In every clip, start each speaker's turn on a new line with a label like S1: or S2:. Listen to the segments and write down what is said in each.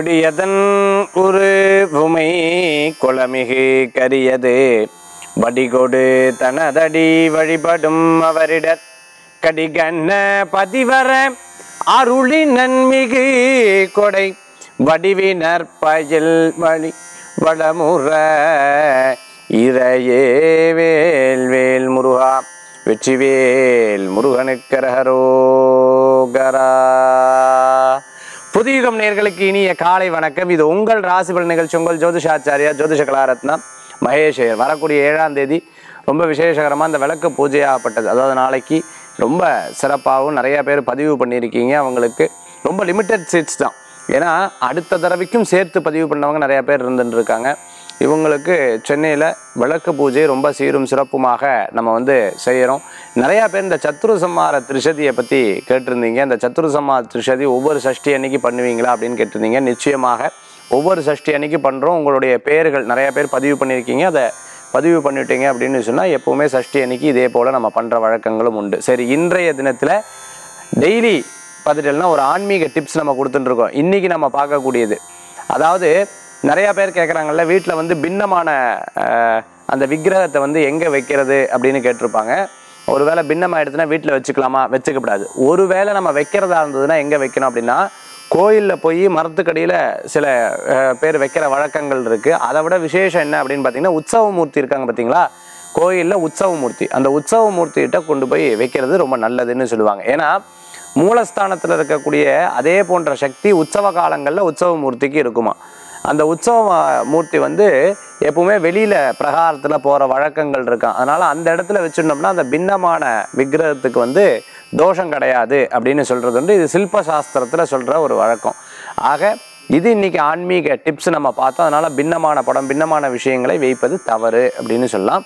S1: கொடியதன் ஒரு உமை குளமிகு கரியது வடிகொடு தனதடி வழிபடும் அவரிடர் கடிகண்ண பதிவர அருளி நன்மிகு கொடை வடிவினர் பயில் வழி வடமுற இறையே வேல் வேல் முருகா வெற்றிவேல் முருகனுக்கரகரோகரா புதியுகம் நேர்களுக்கு இனிய காலை வணக்கம் இது உங்கள் ராசிபல் நிகழ்ச்சி உங்கள் ஜோதிஷாச்சாரியா ஜோதிஷ கலாரத்னா மகேஷ் ஐயர். வரக்கூடிய ஏழாம் தேதி ரொம்ப விசேஷகரமாக இந்த விளக்கு பூஜையாகப்பட்டது அதாவது நாளைக்கு ரொம்ப சிறப்பாகவும் நிறைய பேர் பதிவு பண்ணியிருக்கீங்க அவங்களுக்கு ரொம்ப லிமிட்டட் சீட்ஸ் தான் ஏன்னா அடுத்த தடவைக்கும் சேர்த்து பதிவு பண்ணவங்க நிறைய பேர் இருந்துட்டு இருக்காங்க இவங்களுக்கு சென்னையில் விளக்கு பூஜை ரொம்ப சீரும் சிறப்புமாக நம்ம வந்து செய்கிறோம் நிறையா பேர் இந்த சத்துரு சம்மார திரிசதியை பற்றி கேட்டிருந்தீங்க இந்த சத்துரு சம்மார திரிசதி ஒவ்வொரு சஷ்டி அன்னைக்கு பண்ணுவீங்களா அப்படின்னு கேட்டிருந்தீங்க நிச்சயமாக ஒவ்வொரு சஷ்டி அன்னைக்கு பண்ணுறோம் உங்களுடைய பேர்கள் நிறைய பேர் பதிவு பண்ணியிருக்கீங்க அதை பதிவு பண்ணிட்டீங்க அப்படின்னு சொன்னால் எப்போவுமே சஷ்டி அன்னைக்கு இதே போல் நம்ம பண்ணுற வழக்கங்களும் உண்டு சரி இன்றைய தினத்தில் டெய்லி பார்த்துட்டோம்னா ஒரு ஆன்மீக டிப்ஸ் நம்ம கொடுத்துட்டு இருக்கோம் இன்றைக்கி நம்ம பார்க்கக்கூடியது அதாவது நிறையா பேர் கேட்குறாங்கல்ல வீட்டில் வந்து பின்னமான அஹ், அந்த விக்கிரகத்தை வந்து எங்கே வைக்கிறது அப்படின்னு கேட்டிருப்பாங்க ஒருவேளை பின்னமாயிடுச்சுன்னா வீட்டில் வச்சுக்கலாமா வச்சுக்கப்படாது ஒருவேளை நம்ம வைக்கிறதா இருந்ததுன்னா எங்கே வைக்கணும் அப்படின்னா கோயிலில் போய் மரத்துக்கடியில் சில அஹ், பேர் வைக்கிற வழக்கங்கள் இருக்குது அதை விட விசேஷம் என்ன அப்படின்னு பார்த்தீங்கன்னா உற்சவ மூர்த்தி இருக்காங்க பார்த்தீங்களா கோயிலில் உற்சவ மூர்த்தி அந்த உற்சவ மூர்த்திகிட்ட கொண்டு போய் வைக்கிறது ரொம்ப நல்லதுன்னு சொல்லுவாங்க ஏன்னா மூலஸ்தானத்தில் இருக்கக்கூடிய அதே போன்ற சக்தி உற்சவ காலங்களில் உற்சவ மூர்த்திக்கு இருக்குமா அந்த உற்சவ மூர்த்தி வந்து எப்பவுமே வெளியில் பிரகாரத்தில் போகிற வழக்கங்கள் இருக்கான் அதனால் அந்த இடத்துல வச்சுருந்தோம்னா அந்த பின்னமான விக்கிரகத்துக்கு வந்து தோஷம் கிடையாது அப்படின்னு சொல்கிறது வந்து இது சில்ப சாஸ்திரத்தில் சொல்கிற ஒரு வழக்கம் ஆக இது இன்னைக்கு ஆன்மீக டிப்ஸ் நம்ம பார்த்தோம் அதனால் பின்னமான படம் பின்னமான விஷயங்களை வைப்பது தவறு அப்படின்னு சொல்லலாம்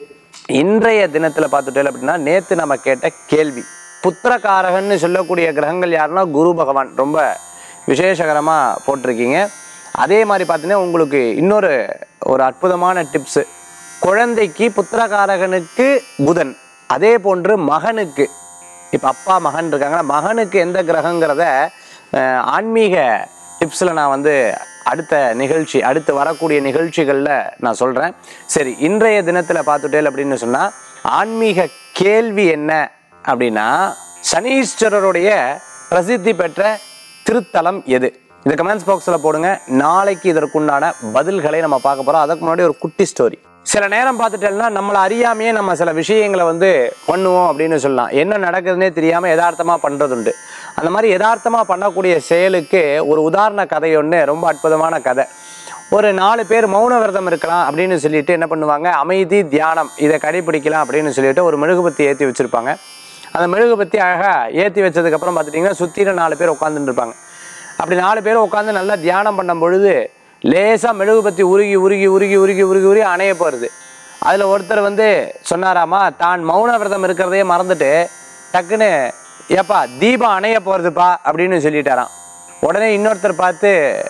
S1: இன்றைய தினத்தில் பார்த்துட்டோம் அப்படின்னா நேற்று நம்ம கேட்ட கேள்வி புத்திரகாரகன்னு சொல்லக்கூடிய கிரகங்கள் யாருன்னா குரு பகவான் ரொம்ப விசேஷகரமாக போட்டிருக்கீங்க அதே மாதிரி பார்த்தீங்கன்னா உங்களுக்கு இன்னொரு ஒரு அற்புதமான டிப்ஸு குழந்தைக்கு புத்திரகாரகனுக்கு புதன் அதே போன்று மகனுக்கு இப்போ அப்பா மகன் இருக்காங்கன்னா மகனுக்கு எந்த கிரகங்கிறத அஹ், ஆன்மீக டிப்ஸில் நான் வந்து அடுத்த நிகழ்ச்சி அடுத்து வரக்கூடிய நிகழ்ச்சிகளில் நான் சொல்கிறேன் சரி இன்றைய தினத்தில் பார்த்துட்டேன் அப்படின்னு சொன்னால் ஆன்மீக கேள்வி என்ன அப்படின்னா சனீஸ்வரருடைய பிரசித்தி பெற்ற திருத்தலம் எது இந்த கமெண்ட்ஸ் பாக்ஸில் போடுங்க நாளைக்கு இதற்குண்டான பதில்களை நம்ம பார்க்க போகிறோம் அதுக்கு முன்னாடி ஒரு குட்டி ஸ்டோரி சில நேரம் பார்த்துட்டேன்னா நம்மளை அறியாமையே நம்ம சில விஷயங்களை வந்து பண்ணுவோம் அப்படின்னு சொல்லலாம் என்ன நடக்குதுன்னே தெரியாமல் யதார்த்தமாக பண்ணுறதுண்டு அந்த மாதிரி யதார்த்தமாக பண்ணக்கூடிய செயலுக்கு ஒரு உதாரண கதை ஒன்று ரொம்ப அற்புதமான கதை ஒரு நாலு பேர் மௌன விரதம் இருக்கலாம் அப்படின்னு சொல்லிட்டு என்ன பண்ணுவாங்க அமைதி தியானம் இதை கடைபிடிக்கலாம் அப்படின்னு சொல்லிட்டு ஒரு மெழுகுபத்தி ஏற்றி வச்சுருப்பாங்க அந்த மெழுகுபத்தி அழகாக ஏற்றி வச்சதுக்கப்புறம் பார்த்துட்டிங்கன்னா சுற்றில நாலு பேர் உட்காந்துட்டு இருப்பாங்க அப்படி நாலு பேர் உட்காந்து நல்லா தியானம் பண்ணும் பொழுது லேசாக மெழுகுபத்தி உருகி உருகி உருகி உருகி உருகி உருகி அணைய போகிறது அதில் ஒருத்தர் வந்து சொன்னாராமா தான் மௌன விரதம் இருக்கிறதையே மறந்துட்டு டக்குன்னு ஏப்பா தீபம் அணைய போகிறதுப்பா அப்படின்னு சொல்லிட்டாராம் உடனே இன்னொருத்தர் பார்த்து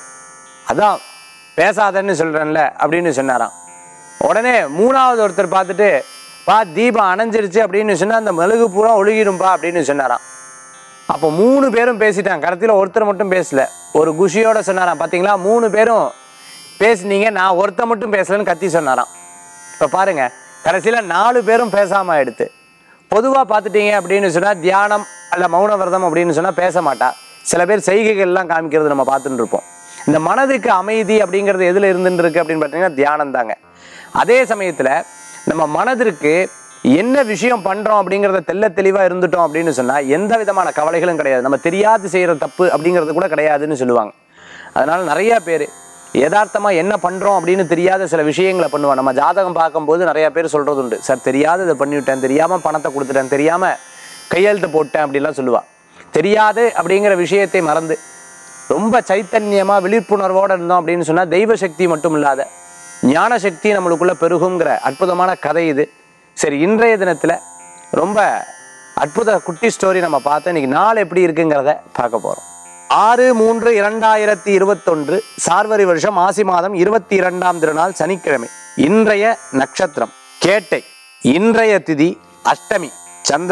S1: அதான் பேசாதன்னு சொல்கிறேன்ல அப்படின்னு சொன்னாராம் உடனே மூணாவது ஒருத்தர் பார்த்துட்டு பா தீபம் அணைஞ்சிருச்சு அப்படின்னு சொன்னா அந்த மெழுகு பூரா ஒழுகிடும்பா அப்படின்னு சொன்னாராம் அப்போ மூணு பேரும் பேசிட்டாங்க கடைசியில் ஒருத்தர் மட்டும் பேசல ஒரு குஷியோட சொன்னாராம் பார்த்தீங்களா மூணு பேரும் பேசுனீங்க நான் ஒருத்தர் மட்டும் பேசலன்னு கத்தி சொன்னாராம் இப்போ பாருங்க கடைசியில் நாலு பேரும் பேசாம எடுத்து பொதுவாக பார்த்துட்டீங்க அப்படின்னு சொன்னால் தியானம் அல்ல மௌன விரதம் அப்படின்னு சொன்னால் பேச மாட்டா சில பேர் செய்கைகள்லாம் காமிக்கிறது நம்ம பார்த்துட்டு இருப்போம் இந்த மனதுக்கு அமைதி அப்படிங்கிறது எதில் இருந்துட்டு இருக்கு அப்படின்னு பார்த்தீங்கன்னா தியானம் தாங்க அதே சமயத்தில் நம்ம மனதிற்கு என்ன விஷயம் பண்ணுறோம் அப்படிங்கிறத தெள்ள தெளிவாக இருந்துட்டோம் அப்படின்னு சொன்னால் எந்த விதமான கவலைகளும் கிடையாது நம்ம தெரியாது செய்கிற தப்பு அப்படிங்கிறது கூட கிடையாதுன்னு சொல்லுவாங்க அதனால நிறைய பேர் யதார்த்தமாக என்ன பண்ணுறோம் அப்படின்னு தெரியாத சில விஷயங்களை பண்ணுவோம் நம்ம ஜாதகம் பார்க்கும்போது நிறைய பேர் சொல்கிறது உண்டு சார் தெரியாத இதை பண்ணிவிட்டேன் தெரியாமல் பணத்தை கொடுத்துட்டேன் தெரியாமல் கையெழுத்து போட்டேன் அப்படிலாம் சொல்லுவா தெரியாது அப்படிங்கிற விஷயத்தை மறந்து ரொம்ப சைத்தன்யமாக விழிப்புணர்வோடு இருந்தோம் அப்படின்னு சொன்னால் தெய்வ சக்தி மட்டும் இல்லாத ஞான சக்தி நம்மளுக்குள்ள பெருகுங்கிற அற்புதமான கதை இது சரி இன்றைய தினத்தில் ரொம்ப அற்புத குட்டி ஸ்டோரி நம்ம பார்த்தோம் இன்னைக்கு நாள் எப்படி இருக்குங்கிறத பார்க்க போகிறோம் ஆறு மூன்று இரண்டாயிரத்தி இருபத்தொன்று சார்வரி வருஷம் ஆசி மாதம் இருபத்தி இரண்டாம் திருநாள் சனிக்கிழமை இன்றைய நட்சத்திரம் கேட்டை இன்றைய திதி அஷ்டமி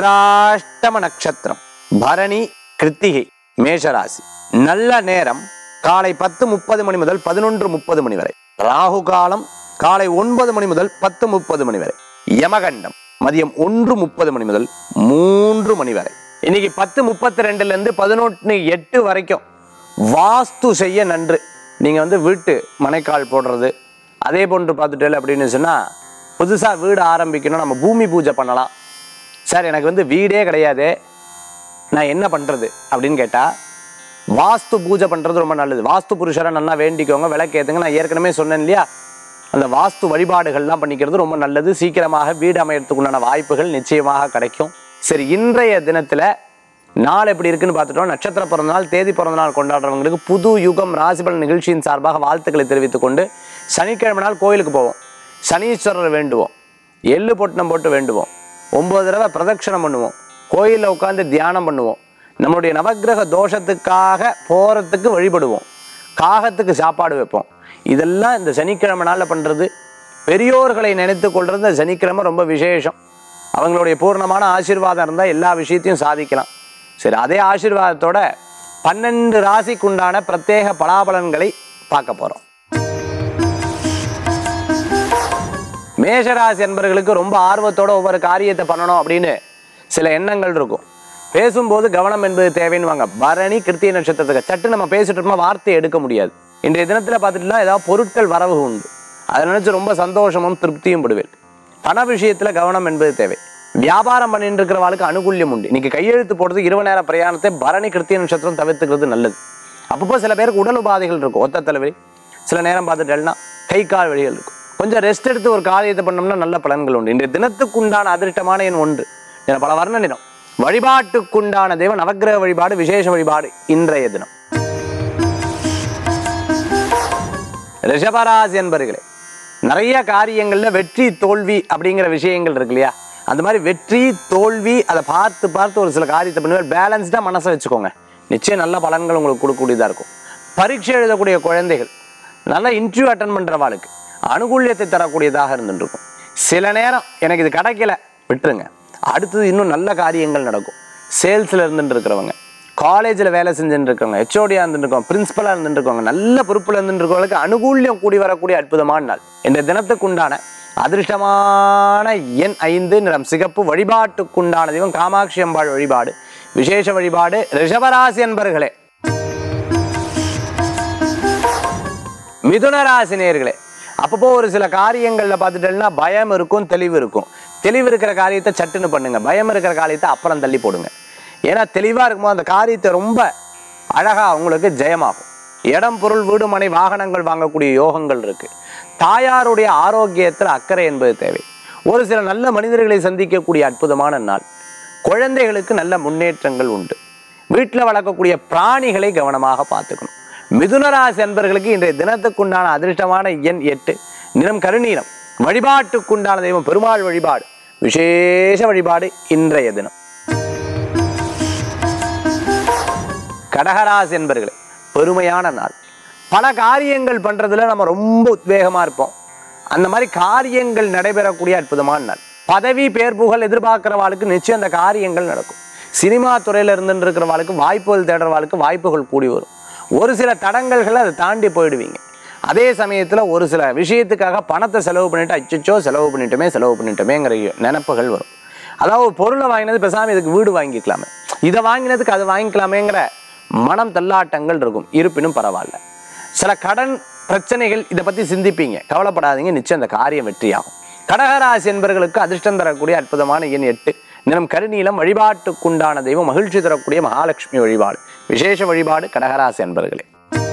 S1: சந்திராஷ்டம நட்சத்திரம் பரணி கிருத்திகை மேஷராசி நல்ல நேரம் காலை பத்து முப்பது மணி முதல் பதினொன்று முப்பது மணி வரை ராகு காலம் காலை ஒன்பது மணி முதல் பத்து முப்பது மணி வரை யமகண்டம் மதியம் ஒன்று முப்பது மணி முதல் மூன்று மணி வரை இன்னைக்கு பத்து முப்பத்தி ரெண்டுல இருந்து பதினொன்று எட்டு வரைக்கும் வாஸ்து செய்ய நன்று நீங்க வந்து வீட்டு மனைக்கால் போடுறது அதே போன்று பார்த்துட்டு அப்படின்னு சொன்னா புதுசா வீடு ஆரம்பிக்கணும் நம்ம பூமி பூஜை பண்ணலாம் சார் எனக்கு வந்து வீடே கிடையாது நான் என்ன பண்றது அப்படின்னு கேட்டா வாஸ்து பூஜை பண்றது ரொம்ப நல்லது வாஸ்து புருஷரை நல்லா வேண்டிக்கோங்க விளக்கேத்துங்க நான் ஏற்கனவே சொன்னேன் இல்லையா அந்த வாஸ்து வழிபாடுகள்லாம் பண்ணிக்கிறது ரொம்ப நல்லது சீக்கிரமாக வீடு அமையறதுக்கு உண்டான வாய்ப்புகள் நிச்சயமாக கிடைக்கும் சரி இன்றைய தினத்துல நாள் எப்படி இருக்குன்னு பார்த்துட்டோம் நட்சத்திர பிறந்தநாள் தேதி பிறந்தநாள் கொண்டாடுறவங்களுக்கு புது யுகம் ராசிபலன் நிகழ்ச்சியின் சார்பாக வாழ்த்துக்களை தெரிவித்துக் கொண்டு சனிக்கிழமை நாள் கோயிலுக்கு போவோம் சனீஸ்வரரை வேண்டுவோம் எள்ளு பொட்டணம் போட்டு வேண்டுவோம் ஒன்பது தடவை பிரதட்சணம் பண்ணுவோம் கோயிலில் உட்காந்து தியானம் பண்ணுவோம் நம்மளுடைய நவக்கிரக தோஷத்துக்காக போறதுக்கு வழிபடுவோம் காகத்துக்கு சாப்பாடு வைப்போம் இதெல்லாம் இந்த சனிக்கிழமை நாளில் பண்றது பெரியோர்களை நினைத்து கொள்றது இந்த சனிக்கிழமை ரொம்ப விசேஷம் அவங்களுடைய பூர்ணமான ஆசீர்வாதம் இருந்தால் எல்லா விஷயத்தையும் சாதிக்கலாம் சரி அதே ஆசீர்வாதத்தோட பன்னெண்டு ராசிக்குண்டான பிரத்யேக பலாபலன்களை பார்க்க போறோம் மேஷராசி என்பவர்களுக்கு ரொம்ப ஆர்வத்தோட ஒவ்வொரு காரியத்தை பண்ணணும் அப்படின்னு சில எண்ணங்கள் இருக்கும் பேசும்போது கவனம் என்பது தேவைன்னு பரணி கிருத்திய நட்சத்திரத்துக்கு சட்டு நம்ம பேசிட்டு இருக்கோமா வார்த்தையை எடுக்க முடியாது இன்றைய தினத்துல பார்த்துட்டுலாம் ஏதாவது பொருட்கள் வரவு உண்டு அதை நினைச்சு ரொம்ப சந்தோஷமும் திருப்தியும் படுவேன் பண விஷயத்துல கவனம் என்பது தேவை வியாபாரம் பண்ணிட்டு இருக்கிறவாளுக்கு அனுகூல்யம் உண்டு இன்னைக்கு கையெழுத்து போடுறது இரவு நேர பிரயாணத்தை பரணி கிருத்திய நட்சத்திரம் தவிர்த்துக்கிறது நல்லது அப்பப்போ சில பேருக்கு உடல் உபாதைகள் இருக்கும் ஒத்த தலைவலி சில நேரம் பார்த்துட்டேன்னா கை கால் வழிகள் இருக்கும் கொஞ்சம் ரெஸ்ட் எடுத்து ஒரு காரியத்தை பண்ணோம்னா நல்ல பலன்கள் உண்டு இன்றைய தினத்துக்குண்டான அதிர்ஷ்டமான எண் ஒன்று என பல வர்ண நிறம் வழிபாட்டுக்குண்டான தெய்வம் நவக்கிரக வழிபாடு விசேஷ வழிபாடு இன்றைய தினம் ரிஷபராசி என்பர்களே நிறைய காரியங்கள்ல வெற்றி தோல்வி அப்படிங்கிற விஷயங்கள் இருக்கு இல்லையா அந்த மாதிரி வெற்றி தோல்வி அதை பார்த்து பார்த்து ஒரு சில காரியத்தை பண்ணுவேன் பேலன்ஸ்டாக மனசை வச்சுக்கோங்க நிச்சயம் நல்ல பலன்கள் உங்களுக்கு கொடுக்கக்கூடியதாக இருக்கும் பரீட்சை எழுதக்கூடிய குழந்தைகள் நல்ல இன்டர்வியூ அட்டன் பண்ணுறவாளுக்கு அனுகூல்யத்தை தரக்கூடியதாக இருந்துட்டு இருக்கும் சில நேரம் எனக்கு இது கிடைக்கல விட்டுருங்க அடுத்தது இன்னும் நல்ல காரியங்கள் நடக்கும் சேல்ஸில் இருந்துட்டு இருக்கிறவங்க காலேஜில் வேலை செஞ்சுட்டு இருக்கவங்க ஹெச்ஓடியாக இருந்துட்டு இருக்கவங்க பிரின்சிபலாக இருந்துட்டு இருக்கவங்க நல்ல பொறுப்பில் இருந்துட்டு இருக்கவங்களுக்கு அனுகூல்யம் கூடி வரக்கூடிய அற்புதமான நாள் இந்த தினத்துக்குண்டான அதிர்ஷ்டமான எண் ஐந்து நிறம் சிகப்பு வழிபாட்டுக்குண்டான தெய்வம் காமாட்சி அம்பாள் வழிபாடு விசேஷ வழிபாடு ரிஷபராசி என்பர்களே மிதுன ராசி நேயர்களே அப்பப்போ ஒரு சில காரியங்கள்ல பார்த்துட்டேன்னா பயம் இருக்கும் தெளிவு இருக்கும் தெளிவு இருக்கிற காரியத்தை சட்டுன்னு பண்ணுங்க பயம் இருக்கிற காரியத்தை அப்புறம் தள்ளி போடுங்க ஏன்னா தெளிவா இருக்கும்போது அந்த காரியத்தை ரொம்ப அழகா உங்களுக்கு ஜெயமாகும் இடம் பொருள் வீடு மனை வாகனங்கள் வாங்கக்கூடிய யோகங்கள் இருக்கு தாயாருடைய ஆரோக்கியத்தில் அக்கறை என்பது தேவை ஒரு சில நல்ல மனிதர்களை சந்திக்கக்கூடிய அற்புதமான நாள் குழந்தைகளுக்கு நல்ல முன்னேற்றங்கள் உண்டு வீட்டில் வளர்க்கக்கூடிய பிராணிகளை கவனமாக பார்த்துக்கணும் மிதுனராசி அன்பர்களுக்கு இன்றைய தினத்துக்குண்டான அதிர்ஷ்டமான எண் எட்டு நிறம் கருநீலம் வழிபாட்டுக்குண்டான தெய்வம் பெருமாள் வழிபாடு விசேஷ வழிபாடு இன்றைய தினம் கடகராசி என்பர்களே பெருமையான நாள் பல காரியங்கள் பண்றதுல நம்ம ரொம்ப உத்வேகமா இருப்போம் அந்த மாதிரி காரியங்கள் நடைபெறக்கூடிய அற்புதமான நாள் பதவி பேர் புகழ் எதிர்பார்க்கிறவாளுக்கு நிச்சயம் அந்த காரியங்கள் நடக்கும் சினிமா துறையில இருந்துட்டு இருக்கிறவாளுக்கு வாய்ப்புகள் தேடுறவாளுக்கு வாய்ப்புகள் கூடி வரும் ஒரு சில தடங்கல்களை அதை தாண்டி போயிடுவீங்க அதே சமயத்துல ஒரு சில விஷயத்துக்காக பணத்தை செலவு பண்ணிட்டு அச்சச்சோ செலவு பண்ணிட்டோமே செலவு பண்ணிட்டோமேங்கிற நினப்புகள் வரும் அதாவது ஒரு பொருளை வாங்கினது பேசாம இதுக்கு வீடு வாங்கிக்கலாமே இதை வாங்கினதுக்கு அதை வாங்கிக்கலாமேங்கிற மனம் தள்ளாட்டங்கள் இருக்கும் இருப்பினும் பரவாயில்ல சில கடன் பிரச்சனைகள் இதை பத்தி சிந்திப்பீங்க கவலைப்படாதீங்க நிச்சயம் அந்த காரியம் வெற்றியாகும் கடகராசி என்பவர்களுக்கு அதிர்ஷ்டம் தரக்கூடிய அற்புதமான எண் எட்டு நிறம் கருநீலம் வழிபாட்டுக்குண்டான தெய்வம் மகிழ்ச்சி தரக்கூடிய மகாலட்சுமி வழிபாடு விசேஷ வழிபாடு கடகராசி என்பர்களே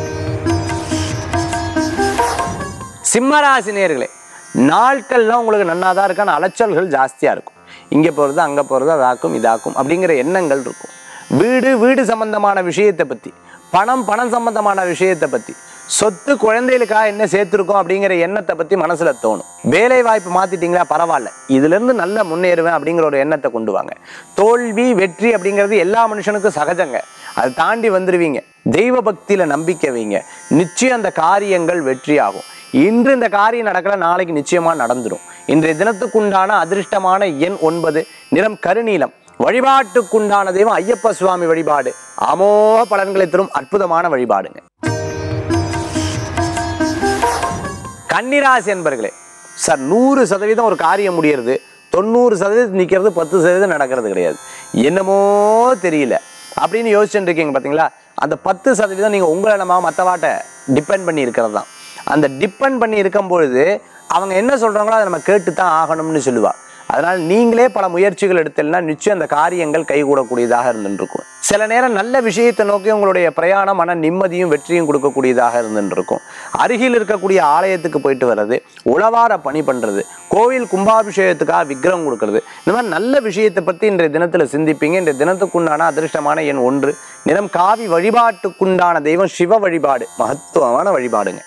S1: சிம்மராசி நேர்களே நாட்கள்லாம் உங்களுக்கு நன்னாதான் இருக்கான அலைச்சல்கள் ஜாஸ்தியா இருக்கும் இங்க போறது அங்க போறது அதாக்கும் இதாக்கும் அப்படிங்கிற எண்ணங்கள் இருக்கும் வீடு வீடு சம்பந்தமான விஷயத்தை பத்தி பணம் பணம் சம்பந்தமான விஷயத்தை பத்தி சொத்து குழந்தைகளுக்காக என்ன சேர்த்துருக்கோம் அப்படிங்கிற எண்ணத்தை பத்தி மனசுல தோணும் வேலை வாய்ப்பு மாத்திட்டீங்களா பரவாயில்ல இதுல இருந்து நல்ல முன்னேறுவேன் அப்படிங்கிற ஒரு எண்ணத்தை கொண்டு வாங்க தோல்வி வெற்றி அப்படிங்கிறது எல்லா மனுஷனுக்கும் சகஜங்க அதை தாண்டி வந்துருவீங்க தெய்வ பக்தியில நம்பிக்கை வைங்க நிச்சயம் அந்த காரியங்கள் வெற்றியாகும் இன்று இந்த காரியம் நடக்கல நாளைக்கு நிச்சயமா நடந்துடும் இன்றைய தினத்துக்குண்டான அதிர்ஷ்டமான எண் ஒன்பது நிறம் கருநீலம் வழிபாட்டுக்குண்டான தெய்வம் ஐயப்ப சுவாமி வழிபாடு அமோக பலன்களை தரும் அற்புதமான வழிபாடுங்க கன்னிராசி என்பர்களே சார் நூறு சதவீதம் ஒரு காரியம் முடியறது தொண்ணூறு சதவீதம் நிற்கிறது பத்து சதவீதம் நடக்கிறது கிடையாது என்னமோ தெரியல அப்படின்னு யோசிச்சுட்டு இருக்கீங்க பார்த்தீங்களா அந்த பத்து சதவீதம் நீங்கள் உங்களை நம்ம மற்றவாட்ட டிபெண்ட் பண்ணி இருக்கிறது தான் அந்த டிபெண்ட் பண்ணி இருக்கும் பொழுது அவங்க என்ன சொல்கிறாங்களோ அதை நம்ம கேட்டு தான் ஆகணும்னு சொல்லுவா அதனால் நீங்களே பல முயற்சிகள் எடுத்தீங்கன்னா நிச்சயம் அந்த காரியங்கள் கைகூடக்கூடியதாக இருந்துருக்கும் சில நேரம் நல்ல விஷயத்தை நோக்கி உங்களுடைய பிரயாணம் மன நிம்மதியும் வெற்றியும் கொடுக்கக்கூடியதாக இருந்துருக்கும் அருகில் இருக்கக்கூடிய ஆலயத்துக்கு போயிட்டு வர்றது உழவார பணி பண்ணுறது கோவில் கும்பாபிஷேகத்துக்காக விக்கிரம் கொடுக்கறது இந்த மாதிரி நல்ல விஷயத்தை பற்றி இன்றைய தினத்தில் சிந்திப்பீங்க இன்றைய தினத்துக்குண்டான அதிர்ஷ்டமான எண் ஒன்று நிறம் காவி வழிபாட்டுக்குண்டான தெய்வம் சிவ வழிபாடு மகத்துவமான வழிபாடுங்க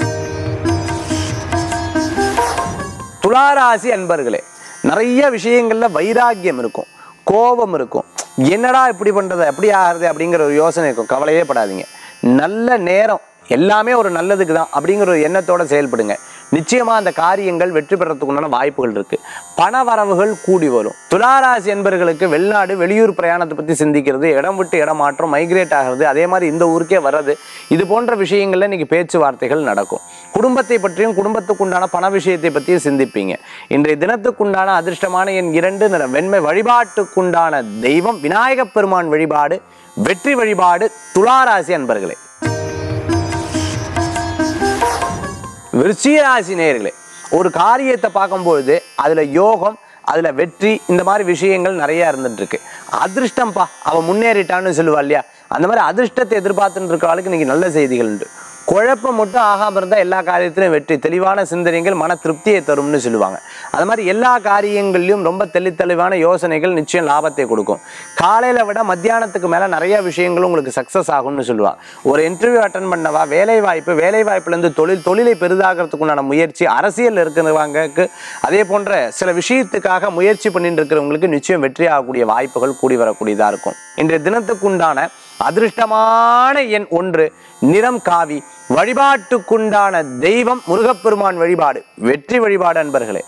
S1: துளாராசி அன்பர்களே நிறைய விஷயங்கள்ல வைராக்கியம் இருக்கும் கோபம் இருக்கும் என்னடா இப்படி பண்றது எப்படி ஆகிறது அப்படிங்கிற ஒரு யோசனை இருக்கும் கவலையே படாதீங்க நல்ல நேரம் எல்லாமே ஒரு நல்லதுக்கு தான் அப்படிங்கிற ஒரு எண்ணத்தோட செயல்படுங்க நிச்சயமா அந்த காரியங்கள் வெற்றி பெறத்துக்கு உண்டான வாய்ப்புகள் இருக்கு பண வரவுகள் கூடி வரும் துளாராசி என்பர்களுக்கு வெளிநாடு வெளியூர் பிரயாணத்தை பத்தி சிந்திக்கிறது இடம் விட்டு இடம் மாற்றம் மைக்ரேட் ஆகிறது அதே மாதிரி இந்த ஊருக்கே வர்றது இது போன்ற விஷயங்கள்ல இன்னைக்கு பேச்சுவார்த்தைகள் நடக்கும் குடும்பத்தை பற்றியும் குடும்பத்துக்குண்டான பண விஷயத்தை பற்றியும் சிந்திப்பீங்க இன்றைய தினத்துக்குண்டான அதிர்ஷ்டமான என் இரண்டு நிறம் வெண்மை வழிபாட்டுக்குண்டான தெய்வம் விநாயகப் பெருமான் வழிபாடு வெற்றி வழிபாடு துளாராசி அன்பர்களே விருச்சிகராசி நேயர்களே ஒரு காரியத்தை பார்க்கும்பொழுது அதுல யோகம் அதுல வெற்றி இந்த மாதிரி விஷயங்கள் நிறைய இருந்துட்டு இருக்கு அதிர்ஷ்டம்ப்பா அவன் முன்னேறிட்டான்னு சொல்லுவா இல்லையா அந்த மாதிரி அதிர்ஷ்டத்தை எதிர்பார்த்துட்டு இருக்க ஆளுக்கு இன்னைக்கு நல்ல செய்திகள் உண்டு குழப்பம் மட்டும் ஆகாம இருந்தால் எல்லா காரியத்திலும் வெற்றி தெளிவான சிந்தனைகள் மன திருப்தியை தரும்னு சொல்லுவாங்க அது மாதிரி எல்லா காரியங்கள்லையும் ரொம்ப தெளி தெளிவான யோசனைகள் நிச்சயம் லாபத்தை கொடுக்கும் காலையில விட மத்தியானத்துக்கு மேல நிறைய விஷயங்கள் உங்களுக்கு சக்சஸ் ஆகும்னு சொல்லுவாங்க ஒரு இன்டர்வியூ அட்டன் பண்ணவா வேலை வாய்ப்பு வேலை வாய்ப்புலேருந்து தொழில் தொழிலை பெரிதாகிறதுக்குண்டான முயற்சி அரசியல் இருக்கிறவங்களுக்கு அதே போன்ற சில விஷயத்துக்காக முயற்சி பண்ணிட்டு இருக்கிறவங்களுக்கு நிச்சயம் வெற்றி ஆகக்கூடிய வாய்ப்புகள் கூடி வரக்கூடியதா இருக்கும் இன்றைய தினத்துக்குண்டான அதிர்ஷ்டமான எண் ஒன்று நிறம் காவி வழிபாட்டுக்குண்டான தெய்வம் முருகப்பெருமான் வழிபாடு வெற்றி வழிபாடு அன்பர்களே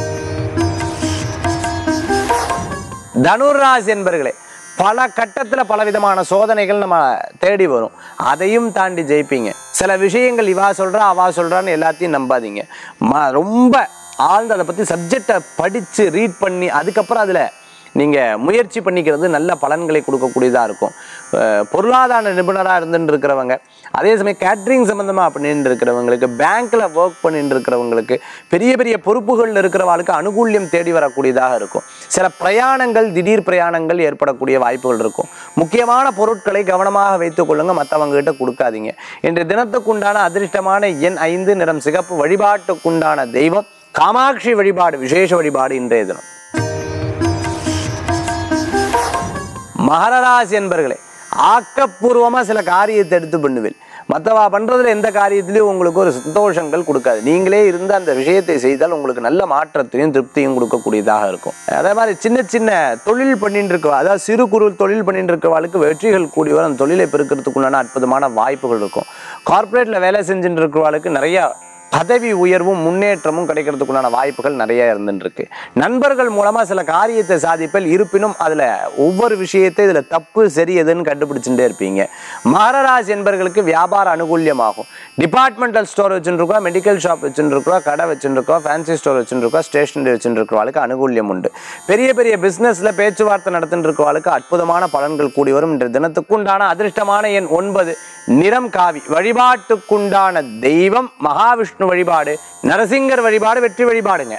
S1: தனுராசி என்பர்களே பல கட்டத்துல பல விதமான சோதனைகள் நம்ம தேடி வரும் அதையும் தாண்டி ஜெயிப்பீங்க சில விஷயங்கள் இவா சொல்றா அவா சொல்றான்னு எல்லாத்தையும் நம்பாதீங்க ம ரொம்ப ஆழ்ந்து அதை பத்தி சப்ஜெக்டை படிச்சு ரீட் பண்ணி அதுக்கப்புறம் அதுல நீங்க முயற்சி பண்ணிக்கிறது நல்ல பலன்களை கொடுக்கக்கூடியதா இருக்கும் அஹ் பொருளாதார நிபுணராக இருந்துட்டு இருக்கிறவங்க அதே சமயம் கேட்ரிங் சம்பந்தமா பண்ணிட்டு இருக்கிறவங்களுக்கு பேங்க்ல ஒர்க் பண்ணிட்டு இருக்கிறவங்களுக்கு பெரிய பெரிய பொறுப்புகள் இருக்கிறவங்களுக்கு அனுகூல்யம் தேடி வரக்கூடியதாக இருக்கும் சில பிரயாணங்கள் திடீர் பிரயாணங்கள் ஏற்படக்கூடிய வாய்ப்புகள் இருக்கும் முக்கியமான பொருட்களை கவனமாக வைத்துக் கொள்ளுங்க மற்றவங்க கிட்ட கொடுக்காதீங்க இன்றைய தினத்துக்குண்டான அதிர்ஷ்டமான எண் ஐந்து நிறம் சிகப்பு வழிபாட்டுக்குண்டான தெய்வம் காமாட்சி வழிபாடு விசேஷ வழிபாடு இன்றைய தினம் மகரராசி என்பர்களே ஆக்கப்பூர்வமா சில காரியத்தை எடுத்து பண்ணுவேன் மற்றவா பண்றதுல எந்த காரியத்திலையும் உங்களுக்கு ஒரு சந்தோஷங்கள் கொடுக்காது நீங்களே இருந்து அந்த விஷயத்தை செய்தால் உங்களுக்கு நல்ல மாற்றத்தையும் திருப்தியும் கொடுக்கக்கூடியதாக இருக்கும் அதே மாதிரி சின்ன சின்ன தொழில் பண்ணிட்டு இருக்கவா அதாவது சிறு குறு தொழில் பண்ணிட்டு இருக்கவாளுக்கு வெற்றிகள் கூடி வரும் அந்த தொழிலை பெருக்கிறதுக்குண்டான அற்புதமான வாய்ப்புகள் இருக்கும் கார்ப்பரேட்ல வேலை செஞ்சுட்டு இருக்கிறவாளுக்கு நிறைய பதவி உயர்வும் முன்னேற்றமும் கிடைக்கிறதுக்குண்டான வாய்ப்புகள் நிறைய இருந்துட்டு இருக்கு நண்பர்கள் மூலமா சில காரியத்தை சாதிப்பல் இருப்பினும் அதுல ஒவ்வொரு விஷயத்தை இதுல தப்பு சரி எதுன்னு கண்டுபிடிச்சுட்டே இருப்பீங்க மகராஜ் என்பர்களுக்கு வியாபார அனுகூல்யமாகும் டிபார்ட்மெண்டல் ஸ்டோர் வச்சுருக்கோம் மெடிக்கல் ஷாப் வச்சுருக்கோம் கடை வச்சுருக்கோம் ஃபேன்சி ஸ்டோர் வச்சுருக்கோம் ஸ்டேஷனரி வச்சுருக்கிறவாளுக்கு அனுகூல்யம் உண்டு பெரிய பெரிய பிசினஸ்ல பேச்சுவார்த்தை நடத்திட்டு இருக்கவாளுக்கு அற்புதமான பலன்கள் கூடி வரும் இன்று தினத்துக்குண்டான அதிர்ஷ்டமான எண் ஒன்பது நிறம் காவி வழிபாட்டுக்குண்டான தெய்வம் மகாவிஷ்ணு வழிபாடு நரசிங்கர் வழிபாடு வெற்றி வழிபாடுங்க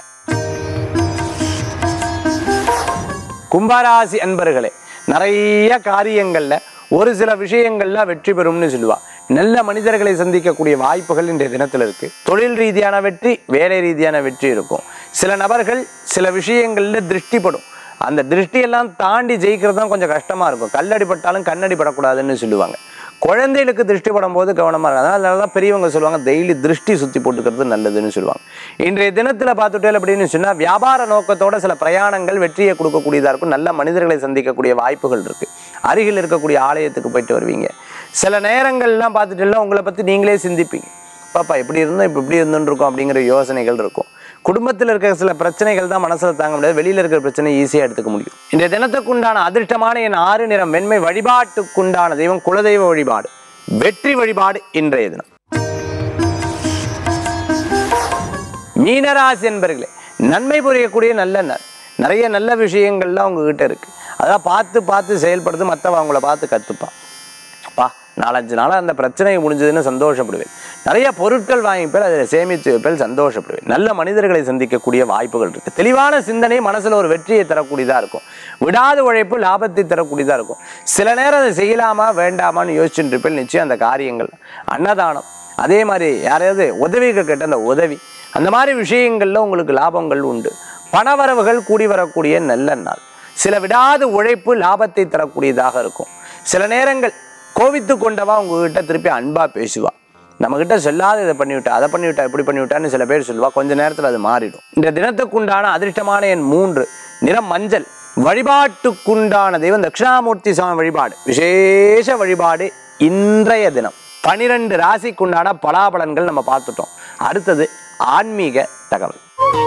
S1: கும்பராசி அன்பர்களே நிறைய காரியங்கள்ல ஒரு சில விஷயங்கள்ல வெற்றி பெறும்னு சொல்லுவா நல்ல மனிதர்களை சந்திக்கக்கூடிய வாய்ப்புகள் இன்றைய தினத்தில் இருக்கு தொழில் ரீதியான வெற்றி வேலை ரீதியான வெற்றி இருக்கும் சில நபர்கள் சில விஷயங்கள்ல திருஷ்டிப்படும் அந்த திருஷ்டியெல்லாம் தாண்டி ஜெயிக்கிறது தான் கொஞ்சம் கஷ்டமா இருக்கும் கல்லடிப்பட்டாலும் கண்ணடிப்படக்கூடாதுன்னு சொல்லுவாங்க குழந்தைகளுக்கு திருஷ்டி படும்போது கவனமாக இருக்கும் அதனால தான் பெரியவங்க சொல்லுவாங்க டெய்லி திருஷ்டி சுற்றி போட்டுக்கிறது நல்லதுன்னு சொல்லுவாங்க இன்றைய தினத்தில் பார்த்துட்டேன் அப்படின்னு சொன்னால் வியாபார நோக்கத்தோட சில பிரயாணங்கள் வெற்றியை கொடுக்கக்கூடியதாக இருக்கும் நல்ல மனிதர்களை சந்திக்கக்கூடிய வாய்ப்புகள் இருக்குது அருகில் இருக்கக்கூடிய ஆலயத்துக்கு போயிட்டு வருவீங்க சில நேரங்கள்லாம் பார்த்துட்டுலாம் உங்களை பற்றி நீங்களே சிந்திப்பீங்க பாப்பா இப்படி இருந்தோம் இப்போ இப்படி இருந்துன்னு இருக்கோம் அப்படிங்கிற யோசனைகள் இருக்கும் குடும்பத்தில் இருக்கிற சில பிரச்சனைகள் தான் மனசில் தாங்க முடியாது வெளியில் இருக்கிற பிரச்சனை ஈஸியாக எடுத்துக்க முடியும் இந்த தினத்துக்குண்டான அதிர்ஷ்டமான என் ஆறு நிறம் வெண்மை வழிபாட்டுக்குண்டான தெய்வம் குலதெய்வ வழிபாடு வெற்றி வழிபாடு இன்றைய தினம் மீனராசி என்பர்களே நன்மை புரியக்கூடிய நல்ல நாள் நிறைய நல்ல விஷயங்கள்லாம் உங்ககிட்ட இருக்கு அதான் பார்த்து பார்த்து செயல்படுத்து மற்றவங்க அவங்கள பார்த்து கற்றுப்பா அப்பா நாலஞ்சு நாளாக அந்த பிரச்சனை முடிஞ்சதுன்னு சந்தோஷப்படுவேன் நிறைய பொருட்கள் வாங்கிப்பேன் அதில் சேமித்து வைப்பேன் சந்தோஷப்படுவேன் நல்ல மனிதர்களை சந்திக்கக்கூடிய வாய்ப்புகள் இருக்குது தெளிவான சிந்தனை மனசில் ஒரு வெற்றியை தரக்கூடியதாக இருக்கும் விடாத உழைப்பு லாபத்தை தரக்கூடியதாக இருக்கும் சில நேரம் அதை செய்யலாமா வேண்டாமான்னு யோசிச்சுட்டு இருப்பேன் நிச்சயம் அந்த காரியங்கள் அன்னதானம் அதே மாதிரி யாரையாவது உதவிக்கு கேட்ட அந்த உதவி அந்த மாதிரி விஷயங்களில் உங்களுக்கு லாபங்கள் உண்டு பணவரவுகள் கூடி வரக்கூடிய நல்ல நாள் சில விடாத உழைப்பு லாபத்தை தரக்கூடியதாக இருக்கும் சில நேரங்கள் கோவித்து கொண்டவா உங்ககிட்ட திருப்பி அன்பா பேசுவா நம்மகிட்ட சொல்லாத இதை பண்ணிவிட்டா அதை பண்ணிவிட்டா இப்படி பண்ணிவிட்டான்னு சில பேர் சொல்லுவா கொஞ்ச நேரத்தில் அது மாறிடும் இந்த தினத்துக்குண்டான அதிர்ஷ்டமான எண் மூன்று நிறம் மஞ்சள் வழிபாட்டுக்குண்டான தெய்வம் தட்சிணாமூர்த்தி சுவாமி வழிபாடு விசேஷ வழிபாடு இன்றைய தினம் பனிரெண்டு ராசிக்குண்டான பலாபலன்கள் நம்ம பார்த்துட்டோம் அடுத்தது ஆன்மீக தகவல்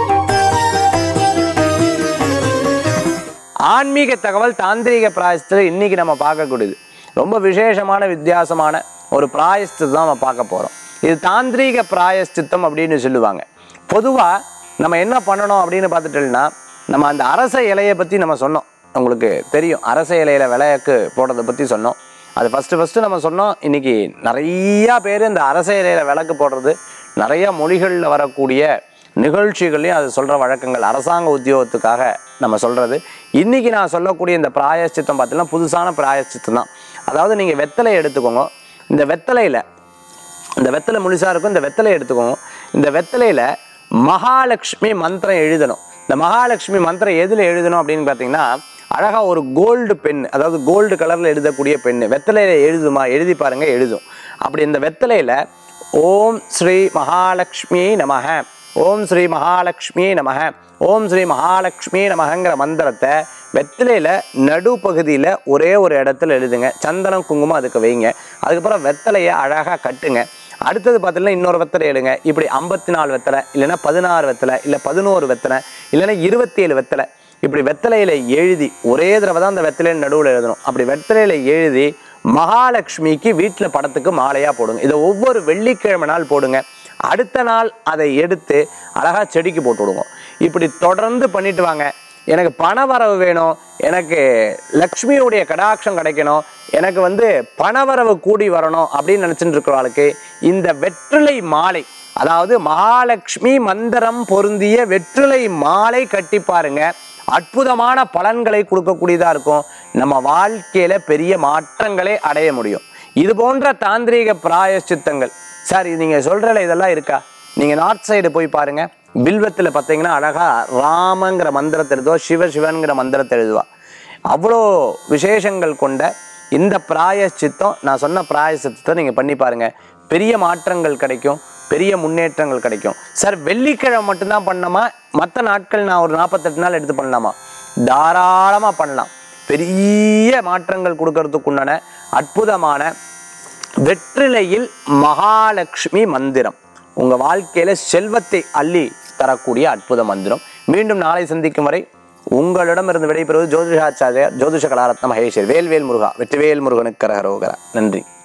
S1: ஆன்மீக தகவல் தாந்திரீக பிராயசத்தில் இன்னைக்கு நம்ம பார்க்கக்கூடியது ரொம்ப விசேஷமான வித்தியாசமான ஒரு பிராயஷ்டித்தம் தான் நம்ம பார்க்க போகிறோம் இது தாந்திரீக பிராயஷ்டித்தம் அப்படின்னு சொல்லுவாங்க பொதுவாக நம்ம என்ன பண்ணணும் அப்படின்னு பார்த்துட்டோம்னா நம்ம அந்த அரச இலையை பற்றி நம்ம சொன்னோம் உங்களுக்கு தெரியும் அரச இலையில விளையாக்கு போடுறதை பற்றி சொன்னோம் அது ஃபஸ்ட்டு ஃபஸ்ட்டு நம்ம சொன்னோம் இன்னைக்கு நிறையா பேர் இந்த அரச இலையில விளக்கு போடுறது நிறைய மொழிகளில் வரக்கூடிய நிகழ்ச்சிகள்லையும் அது சொல்கிற வழக்கங்கள் அரசாங்க உத்தியோகத்துக்காக நம்ம சொல்கிறது இன்றைக்கி நான் சொல்லக்கூடிய இந்த பிராயஷ்சித்தம் பார்த்தீங்கன்னா புதுசான பிராயஷ்சித்தம் தான் அதாவது நீங்கள் வெத்தலை எடுத்துக்கோங்க இந்த வெத்தலையில் இந்த வெத்தலை முழுசாக இருக்கும் இந்த வெத்தலை எடுத்துக்கோங்க இந்த வெத்தலையில் மகாலட்சுமி மந்திரம் எழுதணும் இந்த மகாலட்சுமி மந்திரம் எதில் எழுதணும் அப்படின்னு பார்த்தீங்கன்னா அழகாக ஒரு கோல்டு பென் அதாவது கோல்டு கலரில் எழுதக்கூடிய பெண்ணு வெத்தலையில் எழுதுமா எழுதி பாருங்க எழுதும் அப்படி இந்த வெத்தலையில் ஓம் ஸ்ரீ மகாலட்சுமி நமக ஓம் ஸ்ரீ மகாலட்சுமி நமக ஓம் ஸ்ரீ மகாலட்சுமி நமகங்கிற மந்திரத்தை வெத்தலையில் நடுப்பகுதியில் ஒரே ஒரு இடத்துல எழுதுங்க சந்தனம் குங்குமம் அதுக்கு வைங்க அதுக்கப்புறம் வெத்தலையை அழகாக கட்டுங்க அடுத்தது பார்த்தீங்கன்னா இன்னொரு வெத்தலை எழுங்க இப்படி ஐம்பத்தி நாலு வெத்தலை இல்லைன்னா பதினாறு வெத்தலை இல்லை பதினோரு வெத்தலை இல்லைன்னா இருபத்தி ஏழு வெத்தலை இப்படி வெத்தலையில எழுதி ஒரே தடவை தான் அந்த வெத்தலையின் நடுவில் எழுதணும் அப்படி வெத்தலையில எழுதி மகாலட்சுமிக்கு வீட்டில் படத்துக்கு மாலையாக போடுங்க இதை ஒவ்வொரு வெள்ளிக்கிழமை நாள் போடுங்க அடுத்த நாள் அதை எடுத்து அழகாக செடிக்கு போட்டு விடுங்க இப்படி தொடர்ந்து பண்ணிட்டு வாங்க எனக்கு பண வரவு வேணும் எனக்கு லக்ஷ்மியுடைய கடாட்சம் கிடைக்கணும் எனக்கு வந்து பணவரவு கூடி வரணும் அப்படின்னு நினச்சிட்டு இருக்கிறவளுக்கு இந்த வெற்றிலை மாலை அதாவது மகாலட்சுமி மந்திரம் பொருந்திய வெற்றிலை மாலை கட்டி பாருங்க அற்புதமான பலன்களை கொடுக்கக்கூடியதாக இருக்கும் நம்ம வாழ்க்கையில பெரிய மாற்றங்களை அடைய முடியும் இது போன்ற தாந்திரீக பிராயஷ்சித்தங்கள் சார் இது நீங்க சொல்றல இதெல்லாம் இருக்கா நீங்க நார்த் சைடு போய் பாருங்க பில்வத்தில் பார்த்தீங்கன்னா அழகா ராமங்கிற மந்திரத்தை எழுதுவா சிவ சிவன்கிற மந்திரத்தை எழுதுவா அவ்வளோ விசேஷங்கள் கொண்ட இந்த பிராயச்சித்தம் நான் சொன்ன பிராயச்சித்தத்தை நீங்கள் பண்ணி பாருங்க பெரிய மாற்றங்கள் கிடைக்கும் பெரிய முன்னேற்றங்கள் கிடைக்கும் சார் வெள்ளிக்கிழமை மட்டும்தான் பண்ணலாமா மற்ற நாட்கள் நான் ஒரு நாற்பத்தெட்டு நாள் எடுத்து பண்ணலாமா தாராளமாக பண்ணலாம் பெரிய மாற்றங்கள் கொடுக்கறதுக்குண்டான அற்புதமான வெற்றிலையில் மகாலட்சுமி மந்திரம் உங்க வாழ்க்கையில செல்வத்தை அள்ளி தரக்கூடிய அற்புத மந்திரம் மீண்டும் நாளை சந்திக்கும் வரை உங்களிடமிருந்து விடைபெறுவது ஜோதிஷாச்சாரியா ஜோதிஷ கலாரத்ன மகேஸ்வர் வேல்வேல் முருகா வெற்றிவேல் முருகனுக்கு கரகரோகரா நன்றி